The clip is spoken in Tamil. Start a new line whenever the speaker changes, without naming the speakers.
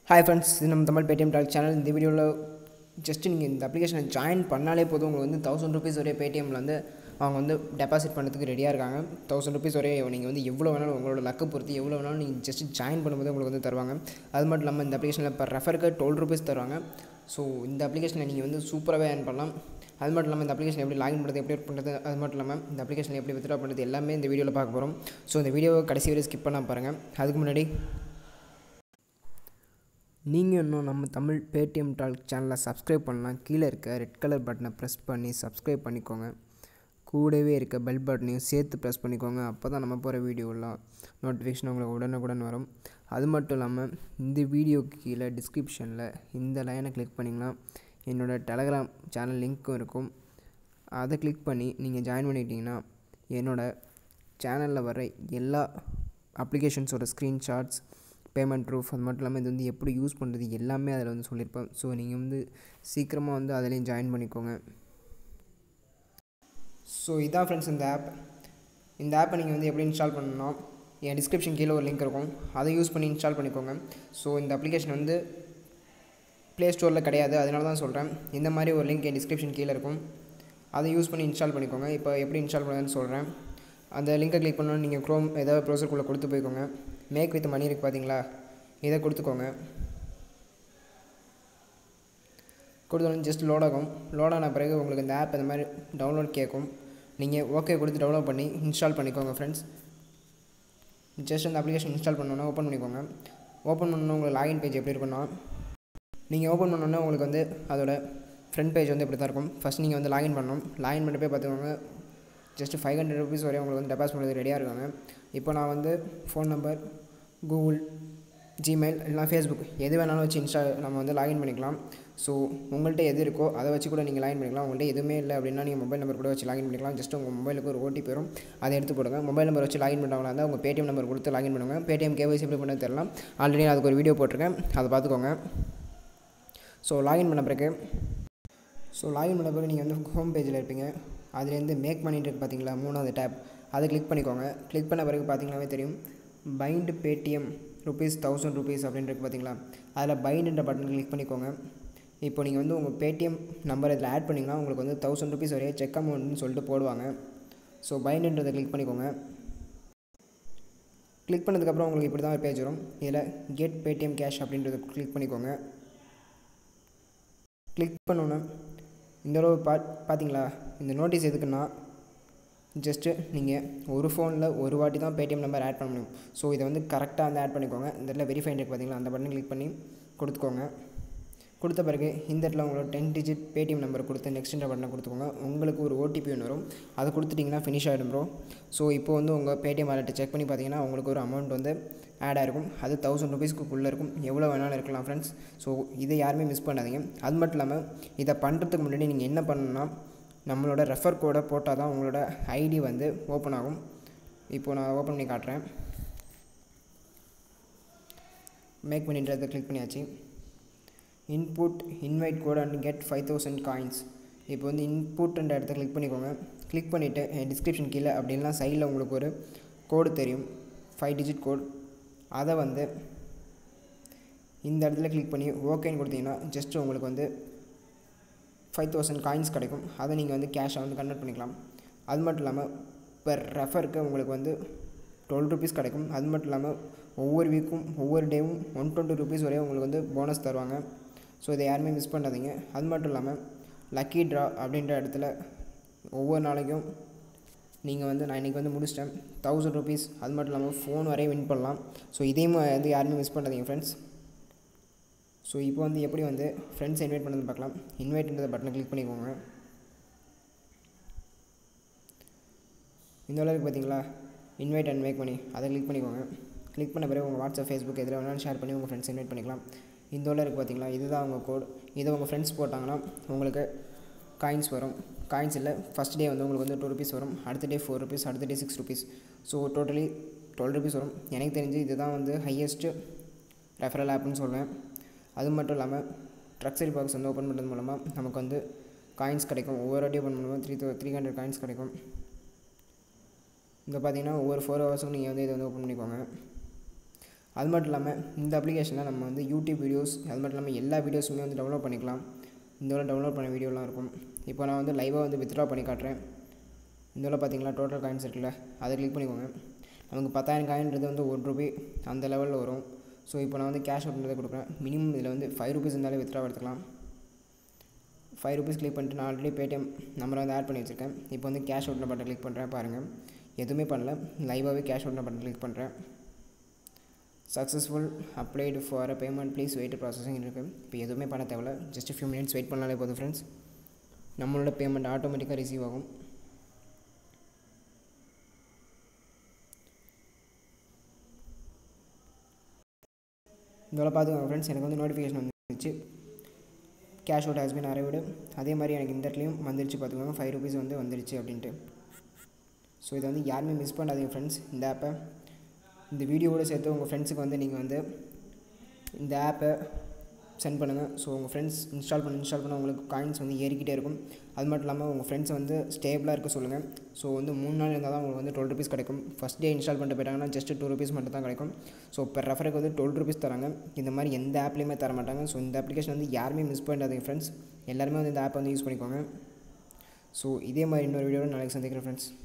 ஹாய் ஃப்ரெண்ட்ஸ் இது நம்ம தமிழ் பேடிஎம் டாக் சேனல் இந்த வீடியோவில் ஜஸ்ட் நீங்கள் இந்த அப்ளிகேஷனை ஜாயின் பண்ணாலே போதும் உங்களுக்கு வந்து தௌசண்ட் ருபீஸ் வரைய பேடிஎம்மில் வந்து அவங்க வந்து டெபாசிட் பண்ணுறதுக்கு ரெடியாக இருக்காங்க தௌசண்ட் ருபீஸ் வரைய நீங்கள் வந்து எவ்வளோ வேணாலும் உங்களோட லக்கை பொறுத்து எவ்வளோ வேணாலும் நீங்கள் ஜஸ்ட் ஜாயின் பண்ணும்போது உங்களுக்கு வந்து தருவாங்க அது மட்டும் இல்லாமல் இந்த அப்ளிகேஷனில் இப்போ ரெஃபருக்கு டுவெல் ருபீஸ் தருவாங்க ஸோ இந்த அப்ளிகேஷனை நீங்கள் வந்து சூப்பராகவே ஏர்ன் பண்ணலாம் அது மட்டும் இல்லாமல் இந்த அப்ளிகேஷன் எப்படி லாகின் பண்ணுறது எப்படி பண்ணுறது அது மட்டும் இல்லாமல் இந்த அப்ளிகேஷன் எப்படி வித்ட்ரா பண்ணுறது எல்லாமே இந்த வீடியோவில் பார்க்க போகிறோம் ஸோ இந்த வீடியோவை கடைசி வரை ஸ்கிப் பண்ணால் பாருங்கள் அதுக்கு முன்னாடி நீங்கள் இன்னும் நம்ம தமிழ் பேடிஎம் டால்க் சேனலை சப்ஸ்கிரைப் பண்ணலாம் கீழே இருக்க ரெட் கலர் பட்டனை ப்ரெஸ் பண்ணி சப்ஸ்கிரைப் பண்ணிக்கோங்க கூடவே இருக்க பெல் பட்டனையும் சேர்த்து ப்ரெஸ் பண்ணிக்கோங்க அப்போ தான் நம்ம போகிற வீடியோலாம் நோட்டிஃபிகேஷன் உங்களுக்கு உடனுக்குடன் வரும் அது மட்டும் இல்லாமல் இந்த வீடியோக்கு கீழே டிஸ்கிரிப்ஷனில் இந்த லைனை கிளிக் பண்ணிங்கன்னா என்னோடய டெலகிராம் சேனல் லிங்க்கும் இருக்கும் அதை கிளிக் பண்ணி நீங்கள் ஜாயின் பண்ணிட்டீங்கன்னா என்னோடய சேனலில் வர எல்லா அப்ளிகேஷன்ஸோட ஸ்க்ரீன்ஷாட்ஸ் பேமெண்ட் ப்ரூஃப் அது மட்டும் இல்லாமல் இது வந்து எப்படி யூஸ் பண்ணுறது எல்லாமே அதில் வந்து சொல்லியிருப்பேன் ஸோ நீங்கள் வந்து சீக்கிரமாக வந்து அதிலையும் ஜாயின் பண்ணிக்கோங்க ஸோ இதான் ஃப்ரெண்ட்ஸ் இந்த ஆப் இந்த ஆப்பை நீங்கள் வந்து எப்படி இன்ஸ்டால் பண்ணணும்னா என் டிஸ்கிரிப்ஷன் கீழே ஒரு லிங்க் இருக்கும் அதை யூஸ் பண்ணி இன்ஸ்டால் பண்ணிக்கோங்க ஸோ இந்த அப்ளிகேஷன் வந்து ப்ளே ஸ்டோரில் கிடையாது அதனால தான் சொல்கிறேன் இந்த மாதிரி ஒரு லிங்க் என் டிஸ்கிரிப்ஷன் கீழே இருக்கும் அதை யூஸ் பண்ணி இன்ஸ்டால் பண்ணிக்கோங்க இப்போ எப்படி இன்ஸ்டால் பண்ணுறதுன்னு சொல்கிறேன் அந்த லிங்கை கிளிக் பண்ணணும் நீங்கள் க்ரோம் ஏதாவது ப்ரௌசருக்குள்ளே கொடுத்து போய்க்கோங்க மேக் வித் மணி இருக்குது பார்த்தீங்களா இதை கொடுத்துக்கோங்க கொடுத்தோன்னு ஜஸ்ட் லோட் ஆகும் லோட் ஆன பிறகு உங்களுக்கு இந்த ஆப் இந்த மாதிரி டவுன்லோட் கேட்கும் நீங்கள் ஓகே கொடுத்து டவுன்லோட் பண்ணி இன்ஸ்டால் பண்ணிக்கோங்க ஃப்ரெண்ட்ஸ் ஜஸ்ட் அந்த அப்ளிகேஷன் இன்ஸ்டால் பண்ணோன்னா ஓப்பன் பண்ணிக்கோங்க ஓப்பன் பண்ணோன்னா உங்களுக்கு லாகின் பேஜ் எப்படி இருக்குன்னா நீங்கள் ஓப்பன் பண்ணோன்னா உங்களுக்கு வந்து அதோட ஃப்ரண்ட் பேஜ் வந்து இப்படி தான் இருக்கும் ஃபஸ்ட் நீங்கள் வந்து லாகின் பண்ணணும் லாகின் பண்ணிட்டு போய் பார்த்துக்கோங்க ஜஸ்ட் ஃபைவ் ஹண்ட்ரட் ருபீஸ் வரையும் உங்களுக்கு வந்து டெபாசிட் பண்ணுறது ரெடியாக இருக்காங்க இப்போ நான் வந்து ஃபோன் நம்பர் கூகுள் ஜிமெயில் இல்லைனா ஃபேஸ்புக் எது வேணாலும் வச்சு இன்ஸ்டா நம்ம வந்து லாகின் பண்ணிக்கலாம் ஸோ உங்கள்கிட்ட எது இருக்கோ அதை வச்சு கூட நீங்கள் லாகின் பண்ணிக்கலாம் உங்கள்கிட்ட எதுவுமே இல்லை அப்படின்னா நீங்கள் மொபைல் நம்பர் கூட வச்சு லாகின் பண்ணிக்கலாம் ஜஸ்ட் உங்கள் மொபைலுக்கு ஒரு ஓடிபி வரும் அதை எடுத்து போடுங்க மொபைல் நம்பர் வச்சு லாகின் பண்ணுறவங்களா இருந்தால் உங்கள் பேடிஎம் நம்பர் கொடுத்து லாகின் பண்ணுங்க பேடிஎம் கேவைசி எப்படி பண்ண தெரியலாம் ஆல்ரெடி அதுக்கு ஒரு வீடியோ போட்டிருக்கேன் அதை பார்த்துக்கோங்க ஸோ லாகின் பண்ண பிறகு ஸோ லாகின் பண்ண பிறகு நீங்கள் வந்து ஹோம் பேஜில் இருப்பீங்க அதுலேருந்து மேக் பண்ணிட்டு இருக்கு பார்த்தீங்களா மூணாவது டேப் அதை கிளிக் பண்ணிக்கோங்க கிளிக் பண்ண பிறகு பார்த்தீங்கன்னாவே தெரியும் find Paytm rupees thousand rupees அப்படின்றது பார்த்தீங்களா அதில் பைண்டுன்ற பட்டன் கிளிக் பண்ணிக்கோங்க இப்போ நீங்கள் வந்து உங்கள் பேடிஎம் நம்பர் இதில் ஆட் பண்ணிங்கன்னா உங்களுக்கு வந்து தௌசண்ட் ருபீஸ் வரைய செக் அமௌண்ட்னு சொல்லிட்டு போடுவாங்க ஸோ பைண்டுன்றதை கிளிக் பண்ணிக்கோங்க கிளிக் பண்ணதுக்கப்புறம் உங்களுக்கு இப்படி தான் ஒரு பேஜ் வரும் இதில் கெட் பேடிஎம் கேஷ் அப்படின்றத கிளிக் பண்ணிக்கோங்க கிளிக் பண்ணோன்னே இந்த அளவு பா பார்த்தீங்களா இந்த நோட்டீஸ் எதுக்குன்னா ஜஸ்ட்டு நீங்கள் ஒரு ஃபோனில் ஒரு வாட்டி தான் பேடிஎம் நம்பர் ஆட் பண்ண முடியும் ஸோ இதை வந்து கரெக்டாக வந்து ஆட் பண்ணிக்கோங்க இந்த இடத்துல வெரிஃபைண்ட் இருக்குது பார்த்தீங்களா அந்த பட்டன் கிளிக் பண்ணி கொடுத்துக்கோங்க கொடுத்த பிறகு இந்த இடத்துல உங்களோட டென் டிஜிட் பேடிஎம் நம்பர் கொடுத்து நெக்ஸ்ட்ன்ற பட்டனை கொடுத்துக்கோங்க உங்களுக்கு ஒரு ஓடிபி ஒன்று வரும் அதை கொடுத்துட்டிங்கன்னா ஃபினிஷ் ஆகிடும் ப்ரோ ஸோ இப்போ வந்து உங்கள் பேடிஎம் வாலெட்டை செக் பண்ணி பார்த்தீங்கன்னா உங்களுக்கு ஒரு அமௌண்ட் வந்து ஆட் ஆகிருக்கும் அது தௌசண்ட் ருபீஸ்க்குள்ளே இருக்கும் எவ்வளோ வேணாலும் இருக்கலாம் ஃப்ரெண்ட்ஸ் ஸோ இதை யாருமே மிஸ் பண்ணாதீங்க அது மட்டும் இல்லாமல் இதை பண்ணுறதுக்கு முன்னாடி நீங்கள் என்ன பண்ணணும்னா நம்மளோட ரெஃபர் கோடை போட்டால் தான் உங்களோட ஐடி வந்து ஓப்பன் ஆகும் இப்போது நான் ஓப்பன் பண்ணி காட்டுறேன் மேக் பண்ணின்றதை கிளிக் பண்ணியாச்சு input invite code and get five thousand coins இப்போ வந்து இன்புட்ன்ற இடத்த கிளிக் பண்ணிக்கோங்க கிளிக் பண்ணிவிட்டு டிஸ்கிரிப்ஷன் கீழே அப்படின்லாம் சைடில் உங்களுக்கு ஒரு கோடு தெரியும் ஃபைவ் டிஜிட் கோட் அதை வந்து இந்த இடத்துல கிளிக் பண்ணி ஓகேன்னு கொடுத்தீங்கன்னா ஜஸ்ட்டு உங்களுக்கு வந்து ஃபைவ் தௌசண்ட் காயின்ஸ் கிடைக்கும் அதை நீங்கள் வந்து கேஷாக வந்து கன்வெர்ட் பண்ணிக்கலாம் அது மட்டும் இல்லாமல் பெர் ரெஃபருக்கு உங்களுக்கு வந்து டுவெல் ருபீஸ் கிடைக்கும் அது மட்டும் இல்லாமல் ஒவ்வொரு வீக்கும் ஒவ்வொரு டேவும் ஒன் டுவெண்ட்டி ருபீஸ் வரையும் உங்களுக்கு வந்து போனஸ் தருவாங்க ஸோ இதை யாருமே மிஸ் பண்ணாதீங்க அது மட்டும் இல்லாமல் லக்கி ட்ரா அப்படின்ற இடத்துல ஒவ்வொரு நாளைக்கும் நீங்கள் வந்து நான் இன்றைக்கி வந்து முடிச்சிட்டேன் தௌசண்ட் ருபீஸ் அது மட்டும் இல்லாமல் ஃபோன் வரையும் வின் பண்ணலாம் ஸோ இதையும் வந்து யாருமே மிஸ் பண்ணாதீங்க ஃப்ரெண்ட்ஸ் ஸோ இப்போ வந்து எப்படி வந்து ஃப்ரெண்ட்ஸ் இன்வைட் பண்ணது பார்க்கலாம் இன்வைட்ன்ற பட்டனை கிளிக் பண்ணிக்கோங்க இந்த அளவுக்கு பார்த்தீங்களா இன்வைட் அண்ட் மேக் பண்ணி அதை கிளிக் பண்ணிக்கோங்க கிளிக் பண்ண பிறகு உங்கள் வாட்ஸ்அப் ஃபேஸ்புக் எதில் வேணாலும் ஷேர் பண்ணி உங்கள் ஃப்ரெண்ட்ஸ் இன்வைட் பண்ணிக்கலாம் இந்த உள்ள இருக்குது பார்த்தீங்களா இதுதான் உங்கள் கோட் இதை உங்கள் ஃப்ரெண்ட்ஸ் போட்டாங்கன்னா உங்களுக்கு காயின்ஸ் வரும் காயின்ஸ் இல்லை ஃபஸ்ட் டே வந்து உங்களுக்கு வந்து டூ ருபீஸ் வரும் அடுத்த டே ஃபோர் ருபீஸ் அடுத்த day six rupees so totally twelve rupees வரும் எனக்கு தெரிஞ்சு இதுதான் வந்து ஹையஸ்ட்டு ரெஃபரல் ஆப்னு சொல்லுவேன் அது மட்டும் இல்லாமல் ட்ரக்ஸரி பாக்ஸ் வந்து ஓப்பன் பண்ணுறது மூலமாக நமக்கு வந்து காயின்ஸ் கிடைக்கும் ஒவ்வொரு வாட்டி ஓப்பன் பண்ணும்போது த்ரீ த்ரீ ஹண்ட்ரட் காயின்ஸ் கிடைக்கும் இங்கே பார்த்தீங்கன்னா ஒவ்வொரு ஃபோர் ஹவர்ஸுக்கும் நீங்கள் வந்து இதை வந்து ஓப்பன் பண்ணிக்கோங்க அது மட்டும் இல்லாமல் இந்த அப்ளிகேஷனில் நம்ம வந்து யூடியூப் வீடியோஸ் அது மட்டும் இல்லாமல் எல்லா வீடியோஸுமே வந்து டவுன்லோட் பண்ணிக்கலாம் இந்த டவுன்லோட் பண்ண வீடியோலாம் இருக்கும் இப்போ நான் வந்து லைவாக வந்து வித்ட்ரா பண்ணி காட்டுறேன் இந்த பார்த்தீங்களா டோட்டல் காயின்ஸ் இருக்குல்ல அதை கிளிக் பண்ணிக்கோங்க நமக்கு பத்தாயிரம் காயின்றது வந்து ஒரு ரூபி அந்த லெவலில் வரும் ஸோ இப்போ நான் வந்து கேஷ் அப்படின்றத கொடுக்குறேன் மினிமம் இதில் வந்து ஃபைவ் ருபீஸ் இருந்தாலே வித்ட்ரா எடுத்துக்கலாம் ஃபைவ் ருபீஸ் கிளிக் பண்ணிட்டு நான் ஆல்ரெடி பேடிஎம் நம்பரை வந்து ஆட் பண்ணி வச்சுருக்கேன் இப்போ வந்து கேஷ் அவுட்ன பட்டன் கிளிக் பண்ணுறேன் பாருங்கள் எதுவுமே பண்ணல லைவாகவே கேஷ் அவுட்ன பட்டன் கிளிக் பண்ணுறேன் successful applied for a payment please wait processing இருக்குது இப்போ எதுவுமே பண்ண தேவையில்ல ஜஸ்ட் ஃபியூ மினிட்ஸ் வெயிட் பண்ணாலே போதும் ஃப்ரெண்ட்ஸ் நம்மளோட பேமெண்ட் ஆட்டோமேட்டிக்காக ரிசீவ் ஆகும் இதெல்லாம் பார்த்துக்கோங்க ஃப்ரெண்ட்ஸ் எனக்கு வந்து நோட்டிஃபிகேஷன் வந்துருச்சு cash out has been arrived அதே மாதிரி எனக்கு இந்த இடத்துலையும் வந்துருச்சு பார்த்துக்கோங்க ஃபைவ் ருபீஸ் வந்து வந்துருச்சு அப்படின்ட்டு ஸோ இதை வந்து யாருமே மிஸ் பண்ணாதீங்க ஃப்ரெண்ட்ஸ் இந்த ஆப்பை இந்த வீடியோவோடு சேர்த்து உங்கள் ஃப்ரெண்ட்ஸுக்கு வந்து நீங்கள் வந்து இந்த ஆப்பை சென்ட் பண்ணுங்கள் ஸோ உங்கள் ஃப்ரெண்ட்ஸ் இன்ஸ்டால் பண்ண இன்ஸ்டால் பண்ண உங்களுக்கு காயின்ஸ் வந்து ஏறிக்கிட்டே இருக்கும் அது மட்டும் இல்லாமல் உங்கள் ஃப்ரெண்ட்ஸை வந்து ஸ்டேபிளாக இருக்க சொல்லுங்கள் ஸோ வந்து மூணு நாள் இருந்தால் தான் உங்களுக்கு வந்து டுவெல் ருபீஸ் கிடைக்கும் ஃபஸ்ட் டே இன்ஸ்டால் பண்ணிட்டு போயிட்டாங்கன்னா ஜஸ்ட் டூ ருபீஸ் மட்டும் தான் கிடைக்கும் ஸோ இப்போ ரெஃபருக்கு வந்து டுவெல் ருபீஸ் தராங்க இந்த மாதிரி எந்த ஆப்லேயுமே தர மாட்டாங்க ஸோ இந்த அப்ளிகேஷன் வந்து யாருமே மிஸ் பண்ணாதீங்க ஃப்ரெண்ட்ஸ் எல்லாருமே வந்து இந்த ஆப்பை வந்து யூஸ் பண்ணிக்கோங்க ஸோ இதே மாதிரி இன்னொரு வீடியோவில் நாளைக்கு சந்திக்கிறேன் ஃப்ரெண்ட்ஸ்